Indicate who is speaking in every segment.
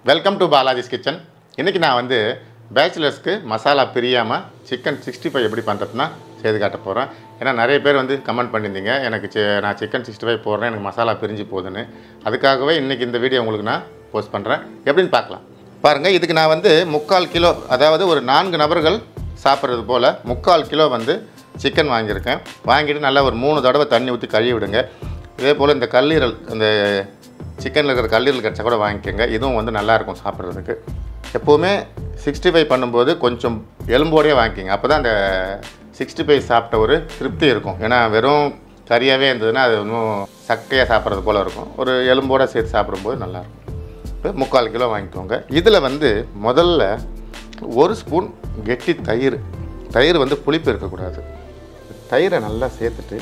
Speaker 1: welcome to Balaji's kitchen இன்றைக்கி நான் வந்து பேச்சுலர்ஸ்க்கு மசாலா பிரியாமல் சிக்கன் சிக்ஸ்டி ஃபைவ் எப்படி பண்ணுறதுனா செய்து காட்ட போகிறேன் ஏன்னா நிறைய பேர் வந்து கமெண்ட் பண்ணியிருந்தீங்க எனக்கு சி- நான் சிக்கன் சிக்ஸ்டி ஃபைவ் போடுறேன் எனக்கு மசாலா பிரிஞ்சு போகுதுன்னு அதுக்காகவே இன்றைக்கி இந்த வீடியோ உங்களுக்கு நான் போஸ்ட் பண்ணுறேன் எப்படின்னு பார்க்கலாம் பாருங்கள் இதுக்கு நான் வந்து முக்கால் கிலோ அதாவது ஒரு நான்கு நபர்கள் சாப்பிட்றது போல் முக்கால் கிலோ வந்து சிக்கன் வாங்கியிருக்கேன் வாங்கிட்டு நல்லா ஒரு மூணு தடவை தண்ணி ஊற்றி கழுவி விடுங்க இதே போல் இந்த கல்லீரல் இந்த சிக்கனில் இருக்கிற கல்லீரல் கிடச்சா கூட வாங்கிக்கோங்க இதுவும் வந்து நல்லாயிருக்கும் சாப்பிட்றதுக்கு எப்போவுமே சிக்ஸ்டி ஃபைவ் பண்ணும்போது கொஞ்சம் எலும்போடையே வாங்கிக்கோங்க அப்போ தான் அந்த சிக்ஸ்டி ஃபைவ் சாப்பிட்ட ஒரு திருப்தி இருக்கும் ஏன்னா வெறும் கறியாகவே இருந்ததுன்னா அது இன்னும் சக்கையாக சாப்பிட்றது போல் இருக்கும் ஒரு எலும்போடு சேர்த்து சாப்பிடும்போது நல்லாயிருக்கும் இப்போ முக்கால் கிலோ வாங்கிக்கோங்க இதில் வந்து முதல்ல ஒரு ஸ்பூன் கெட்டி தயிர் தயிர் வந்து புளிப்பு இருக்கக்கூடாது தயிரை நல்லா சேர்த்துட்டு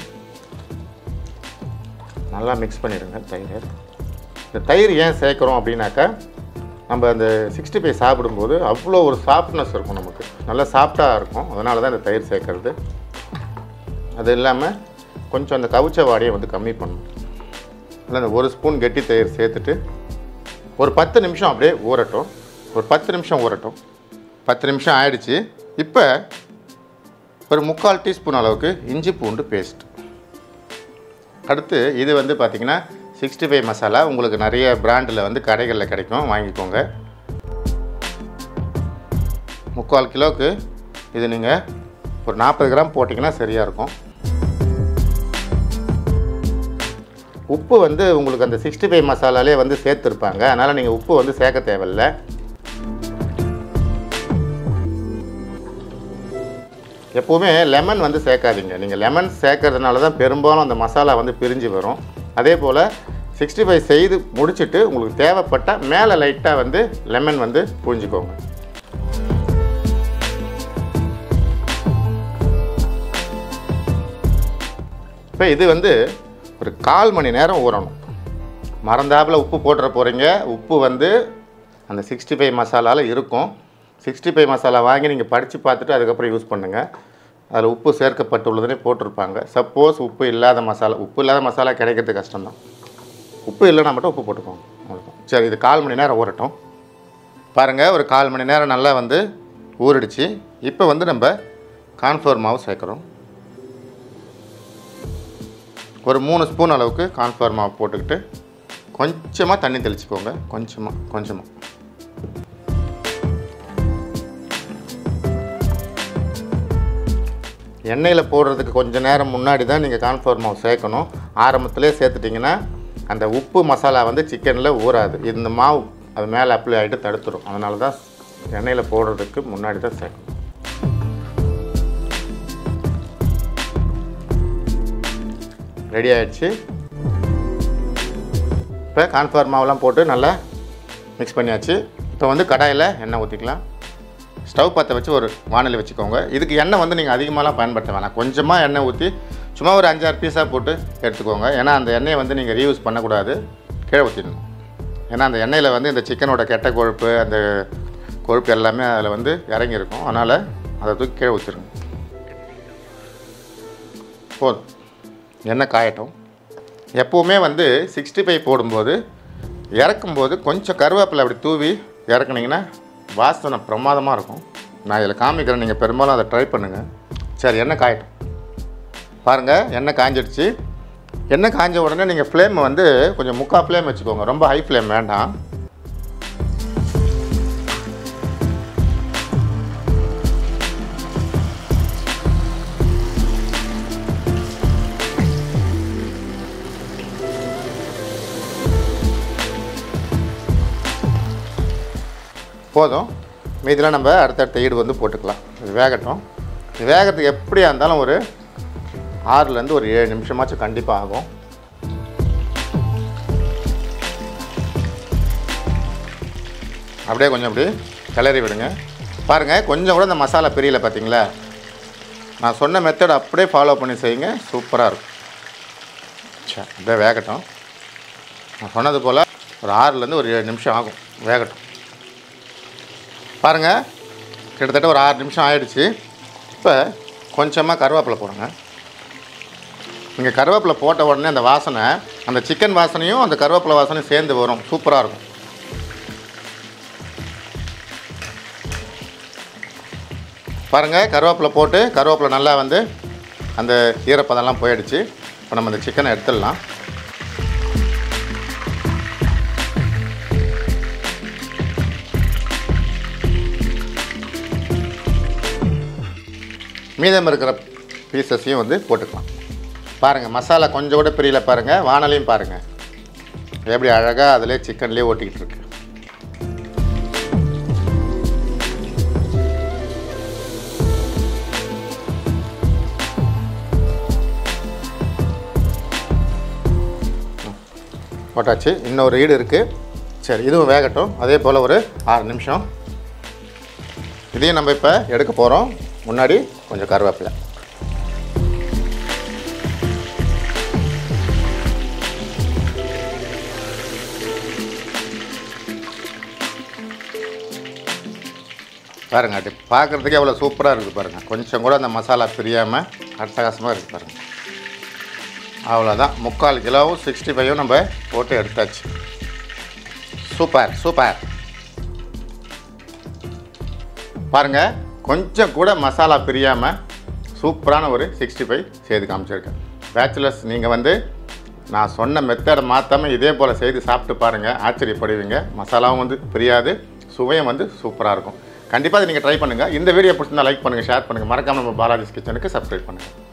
Speaker 1: நல்லா மிக்ஸ் பண்ணிடுங்க தயிர் இந்த தயிர் ஏன் சேர்க்குறோம் அப்படின்னாக்கா நம்ம அந்த சிக்ஸ்டி ஃபைவ் சாப்பிடும்போது அவ்வளோ ஒரு சாஃப்ட்னஸ் இருக்கும் நமக்கு நல்லா சாஃப்டாக இருக்கும் அதனால தான் இந்த தயிர் சேர்க்கறது அது இல்லாமல் கொஞ்சம் அந்த கவுச்ச வாடையை வந்து கம்மி பண்ணணும் அதில் அந்த ஒரு ஸ்பூன் கெட்டி தயிர் சேர்த்துட்டு ஒரு பத்து நிமிஷம் அப்படியே ஊறட்டும் ஒரு பத்து நிமிஷம் ஊறட்டும் பத்து நிமிஷம் ஆயிடுச்சு இப்போ ஒரு முக்கால் டீஸ்பூன் அளவுக்கு இஞ்சி பூண்டு பேஸ்ட் அடுத்து இது வந்து பார்த்திங்கன்னா சிக்ஸ்டி ஃபைவ் மசாலா உங்களுக்கு நிறைய பிராண்டில் வந்து கடைகளில் கிடைக்கும் வாங்கிக்கோங்க முக்கால் கிலோவுக்கு இது நீங்கள் ஒரு நாற்பது கிராம் போட்டிங்கன்னா சரியாக இருக்கும் உப்பு வந்து உங்களுக்கு அந்த சிக்ஸ்டி ஃபைவ் மசாலாலே வந்து சேர்த்துருப்பாங்க அதனால் நீங்கள் உப்பு வந்து சேர்க்க தேவையில்லை எப்போவுமே லெமன் வந்து சேர்க்காதீங்க நீங்கள் லெமன் சேர்க்கறதுனால தான் பெரும்பாலும் அந்த மசாலா வந்து பிரிஞ்சு வரும் அதே போல் சிக்ஸ்டி ஃபைவ் செய்து முடிச்சுட்டு உங்களுக்கு தேவைப்பட்டால் மேலே லைட்டாக வந்து லெமன் வந்து புழிஞ்சுக்கோங்க இப்போ இது வந்து ஒரு கால் மணி நேரம் ஊறணும் மறந்தாப்புல உப்பு போட்டுற போகிறீங்க உப்பு வந்து அந்த சிக்ஸ்டி ஃபைவ் மசாலாவில் இருக்கும் சிக்ஸ்டி ஃபைவ் மசாலா வாங்கி நீங்கள் படித்து பார்த்துட்டு அதுக்கப்புறம் யூஸ் பண்ணுங்கள் அதில் உப்பு சேர்க்கப்பட்டுள்ளதுனே போட்டிருப்பாங்க சப்போஸ் உப்பு இல்லாத மசாலா உப்பு இல்லாத மசாலா கிடைக்கிறது கஷ்டம்தான் உப்பு இல்லைன்னா மட்டும் உப்பு போட்டுக்கோங்க அவ்வளோதான் சரி இது கால் மணி நேரம் ஊறட்டும் பாருங்கள் ஒரு கால் மணி நேரம் நல்லா வந்து ஊறிடுச்சு இப்போ வந்து நம்ம கார்ன்ஃப்ளவர் மாவு சேர்க்குறோம் ஒரு மூணு ஸ்பூன் அளவுக்கு கார்ன்ஃப்ளவர் மாவு போட்டுக்கிட்டு கொஞ்சமாக தண்ணி தெளிச்சுக்கோங்க கொஞ்சமாக கொஞ்சமாக எண்ணெயில் போடுறதுக்கு கொஞ்சம் நேரம் முன்னாடி தான் நீங்கள் கார்ன்ஃப்ளவர் மாவு சேர்க்கணும் ஆரம்பத்திலே சேர்த்துட்டிங்கன்னா அந்த உப்பு மசாலா வந்து சிக்கனில் ஊறாது இந்த மாவு அது மேலே அப்ளை ஆகிட்டு தடுத்துரும் அதனால தான் எண்ணெயில் போடுறதுக்கு முன்னாடி தான் சேர்க்கணும் ரெடி ஆயிடுச்சு இப்போ கார்ன்ஃப்ளவர் மாவுலாம் போட்டு நல்லா மிக்ஸ் பண்ணியாச்சு இப்போ வந்து கடாயில் எண்ணெய் ஊற்றிக்கலாம் ஸ்டவ் பற்ற வச்சு ஒரு வானொலி வச்சுக்கோங்க இதுக்கு எண்ணெய் வந்து நீங்கள் அதிகமாகலாம் பயன்படுத்த வேணாம் கொஞ்சமாக எண்ணெய் ஊற்றி சும்மா ஒரு அஞ்சாறு பீஸாக போட்டு எடுத்துக்கோங்க ஏன்னா அந்த எண்ணெயை வந்து நீங்கள் ரீயூஸ் பண்ணக்கூடாது கீழே ஊற்றிடணும் ஏன்னா அந்த எண்ணெயில் வந்து இந்த சிக்கனோட கெட்ட கொழுப்பு அந்த கொழுப்பு எல்லாமே அதில் வந்து இறங்கியிருக்கும் அதனால் அதை தூக்கி கீழே ஊற்றிருங்க போதும் எண்ணெய் காயட்டும் எப்போவுமே வந்து சிக்ஸ்டி ஃபைவ் போடும்போது இறக்கும்போது கொஞ்சம் கருவேப்பிலை அப்படி தூவி இறக்குனீங்கன்னா வாசனை பிரமாதமாக இருக்கும் நான் இதில் காமிக்கிறேன் நீங்கள் பெரும்பாலும் அதை ட்ரை பண்ணுங்கள் சரி எண்ணெய் காயட்டும் பாருங்கள் எண்ணெய் காஞ்சிடுச்சு எண்ணெய் காஞ்ச உடனே நீங்கள் ஃப்ளேம் வந்து கொஞ்சம் முக்கா ஃப்ளேம் வச்சுக்கோங்க ரொம்ப ஹை ஃப்ளேம் வேண்டாம் போதும் மீதிலாம் நம்ம அடுத்தடுத்த ஈடு வந்து போட்டுக்கலாம் இது வேகட்டும் இது வேகத்துக்கு எப்படியா இருந்தாலும் ஒரு ஆறுலேருந்து ஒரு ஏழு நிமிஷமாச்சும் கண்டிப்பாக ஆகும் அப்படியே கொஞ்சம் அப்படி கிளறி விடுங்க பாருங்கள் கொஞ்சம் கூட இந்த மசாலா பிரியல பார்த்தீங்களா நான் சொன்ன மெத்தட் அப்படியே ஃபாலோ பண்ணி செய்யுங்க சூப்பராக இருக்கும் சரி அப்படியே வேகட்டும் நான் சொன்னது போல் ஒரு ஆறுலேருந்து ஒரு ஏழு நிமிஷம் ஆகும் வேகட்டும் பாருங்கள் கிட்டத்தட்ட ஒரு ஆறு நிமிஷம் ஆயிடுச்சு இப்போ கொஞ்சமாக கருவேப்பிலை போடுங்க நீங்கள் கருவேப்பிலை போட்ட உடனே அந்த வாசனை அந்த சிக்கன் வாசனையும் அந்த கருவேப்பிலை வாசனையும் சேர்ந்து வரும் சூப்பராக இருக்கும் பாருங்கள் கருவேப்பிலை போட்டு கருவேப்பிலை நல்லா வந்து அந்த ஈரப்பதம்லாம் போயிடுச்சு இப்போ நம்ம இந்த சிக்கனை எடுத்துடலாம் மீதம் இருக்கிற பீசஸையும் வந்து போட்டுக்கலாம் பாருங்கள் மசாலா கொஞ்சம் கூட பிரியல பாருங்கள் வானலையும் பாருங்கள் எப்படி அழகாக அதிலே சிக்கன்லேயே ஓட்டிக்கிட்டு இருக்கு போட்டாச்சு இன்னொரு ஈடு இருக்குது சரி இதுவும் வேகட்டும் அதே போல் ஒரு ஆறு நிமிஷம் இதையும் நம்ம இப்போ எடுக்க போகிறோம் முன்னாடி கொஞ்சம் கருவேப்பிலை பாருங்க அது பார்க்குறதுக்கே எவ்வளோ சூப்பராக இருக்குது பாருங்கள் கொஞ்சம் கூட அந்த மசாலா பிரியாமல் அட்டகாசமாக இருக்குது பாருங்கள் அவ்வளோதான் முக்கால் கிலோவும் சிக்ஸ்டி ஃபைவும் நம்ம போட்டு எடுத்தாச்சு சூப்பர் சூப்பர் பாருங்கள் கொஞ்சம் கூட மசாலா பிரியாமல் சூப்பரான ஒரு சிக்ஸ்டி ஃபைவ் செய்து காமிச்சிருக்கேன் பேச்சுலர்ஸ் நீங்கள் வந்து நான் சொன்ன மெத்தடை மாற்றாமல் இதே போல் செய்து சாப்பிட்டு பாருங்கள் ஆச்சரியப்படுவீங்க மசாலாவும் வந்து பிரியாது சுவையும் வந்து சூப்பராக இருக்கும் கண்டிப்பாக இதை நீங்கள் ட்ரை பண்ணுங்கள் இந்த வீடியோ பிடிச்சிருந்தா லைக் பண்ணுங்கள் ஷேர் பண்ணுங்கள் மறக்காமல் நம்ம பாலாஜிஸ் கிச்சனுக்கு சப்ஸ்கிரைப் பண்ணுங்கள்